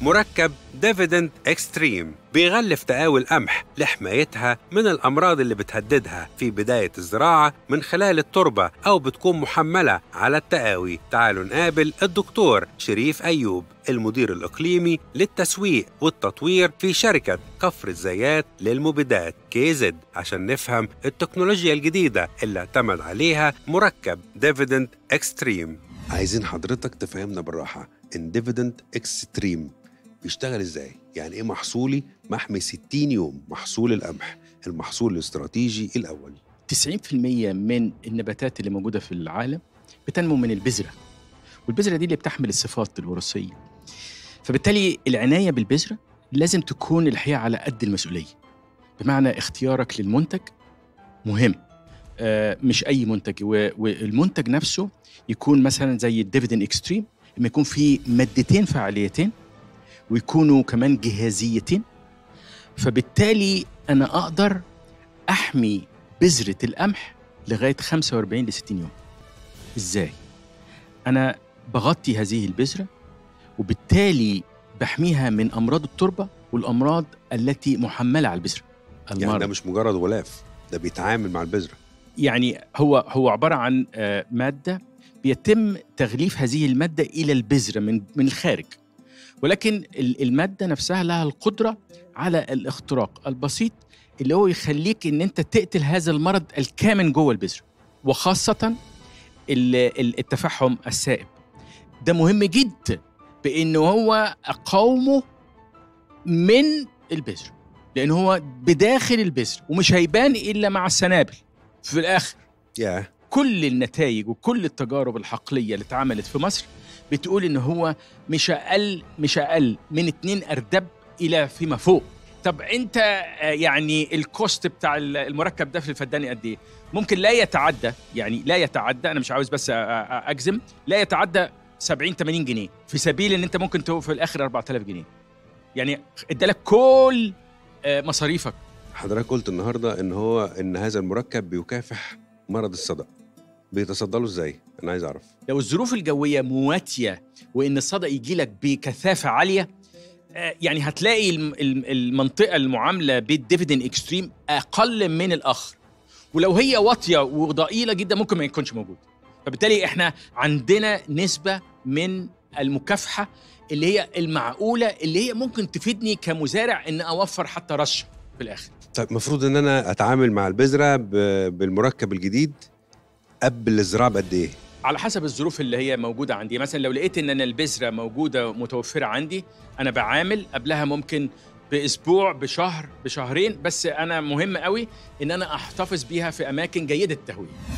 مركب ديفيدنت اكستريم بيغلف تقاوي القمح لحمايتها من الأمراض اللي بتهددها في بداية الزراعة من خلال التربة أو بتكون محملة على التقاوي تعالوا نقابل الدكتور شريف أيوب المدير الإقليمي للتسويق والتطوير في شركة كفر الزيات للمبيدات كيزد عشان نفهم التكنولوجيا الجديدة اللي اعتمد عليها مركب ديفيدنت اكستريم عايزين حضرتك تفهمنا بالراحة ان ديفيدنت اكستريم بيشتغل ازاي؟ يعني ايه محصولي محمي 60 يوم محصول القمح المحصول الاستراتيجي الأول 90% من النباتات اللي موجوده في العالم بتنمو من البذره والبذره دي اللي بتحمل الصفات الوراثيه فبالتالي العنايه بالبذره لازم تكون الحقيقه على قد المسؤوليه بمعنى اختيارك للمنتج مهم آه مش اي منتج و- والمنتج نفسه يكون مثلا زي الديفيدن اكستريم لما يكون فيه مادتين فعاليتين ويكونوا كمان جهازيتين فبالتالي انا اقدر احمي بذره القمح لغايه 45 ل 60 يوم ازاي انا بغطي هذه البذره وبالتالي بحميها من امراض التربه والامراض التي محمله على البذره يعني المرض ده مش مجرد غلاف ده بيتعامل مع البذرة يعني هو هو عباره عن آه، ماده بيتم تغليف هذه الماده الى البذره من من الخارج ولكن ال- الماده نفسها لها القدره على الاختراق البسيط اللي هو يخليك ان انت تقتل هذا المرض الكامن جوه البذره وخاصه ال- ال- التفحم السائب ده مهم جدا بانه هو اقاومه من البذره لان هو بداخل البذر ومش هيبان الا مع السنابل في الاخر يا كل النتائج وكل التجارب الحقليه اللي اتعملت في مصر بتقول ان هو مش اقل مش اقل من اتنين اردب الى فيما فوق طب انت آه، يعني الكوست بتاع المركب ده في الفداني قد ايه ممكن لا يتعدى يعني لا يتعدى انا مش عاوز بس أ- أ- اجزم لا يتعدى 70 80 جنيه في سبيل ان انت ممكن توقف في الاخر 4000 جنيه يعني ادالك كل آه، مصاريفك حضرتك قلت النهارده ان هو ان هذا المركب بيكافح مرض الصدأ بيتصدى له ازاي؟ انا عايز اعرف لو الظروف الجويه مواتيه وان الصدى يجي لك بكثافه عاليه آه، يعني هتلاقي الم- الم- المنطقه المعامله بالديفيدن اكستريم اقل من الاخر ولو هي واطيه وضئيله جدا ممكن ما يكونش موجود فبالتالي احنا عندنا نسبه من المكافحه اللي هي المعقوله اللي هي ممكن تفيدني كمزارع ان اوفر حتى رشه في الاخر طيب المفروض ان انا اتعامل مع البذره ب- بالمركب الجديد قبل الزراعه بقد ايه؟ على حسب الظروف اللي هي موجوده عندي مثلا لو لقيت ان انا البذره موجوده متوفره عندي انا بعامل قبلها ممكن باسبوع بشهر بشهرين بس انا مهم قوي ان انا احتفظ بيها في اماكن جيده التهويه